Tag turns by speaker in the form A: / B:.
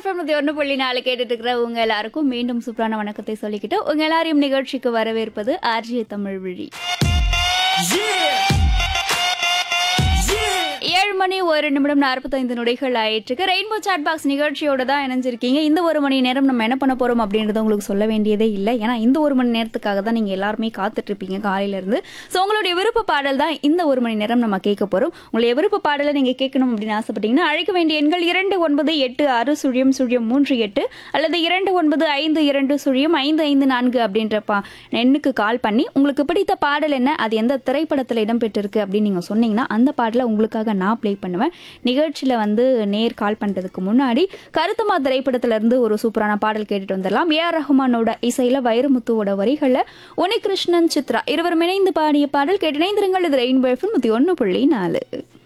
A: FM ஒன்று புள்ளி நாலு கேட்டுட்டு இருக்கிற உங்க எல்லாருக்கும் மீண்டும் சூப்பரான வணக்கத்தை சொல்லிக்கிட்டு உங்க எல்லாரையும் நிகழ்ச்சிக்கு வரவேற்பது ஆர்ஜி தமிழ் விழி ஏழு மணி ஒரு நிமிடம் நாற்பத்தைந்து நொடிகள் ஆயிட்டுருக்கு ரெயின்போ சாட் பாக்ஸ் நிகழ்ச்சியோட தான் இணைஞ்சிருக்கீங்க இந்த ஒரு மணி நேரம் நம்ம என்ன பண்ண போறோம் அப்படின்றத உங்களுக்கு சொல்ல வேண்டியதே இல்லை ஏன்னா இந்த ஒரு மணி நேரத்துக்காக தான் நீங்க எல்லாருமே காத்துட்டு இருப்பீங்க காலையில இருந்து ஸோ உங்களுடைய விருப்ப பாடல் தான் இந்த ஒரு மணி நேரம் நம்ம கேட்க போறோம் உங்களுடைய விருப்ப பாடலை நீங்க கேட்கணும் அப்படின்னு ஆசைப்பட்டீங்கன்னா அழைக்க வேண்டிய எண்கள் இரண்டு ஒன்பது எட்டு ஆறு சுழியம் சுழியம் மூன்று எட்டு அல்லது இரண்டு ஒன்பது ஐந்து இரண்டு சுழியம் ஐந்து ஐந்து நான்கு அப்படின்ற பா எண்ணுக்கு கால் பண்ணி உங்களுக்கு பிடித்த பாடல் என்ன அது எந்த திரைப்படத்தில் இடம்பெற்றிருக்கு அப்படின்னு நீங்கள் சொன்னீங்கன்னா அந்த பாடலை உங்களுக்காக நான் ப்ளே பண்ணுவேன் நிகழ்ச்சியில் வந்து நேர் கால் பண்ணுறதுக்கு முன்னாடி கருத்துமா திரைப்படத்திலிருந்து ஒரு சூப்பரான பாடல் கேட்டுட்டு வந்துடலாம் ஏஆர் ரஹ்மானோட இசையில் வைரமுத்துவோட வரிகளில் உனிகிருஷ்ணன் சித்ரா இருவரும் இணைந்து பாடிய பாடல் கேட்டு இணைந்திருங்கள் இது ரெயின்போ எஃப்எம் நூற்றி ஒன்று புள்ளி நாலு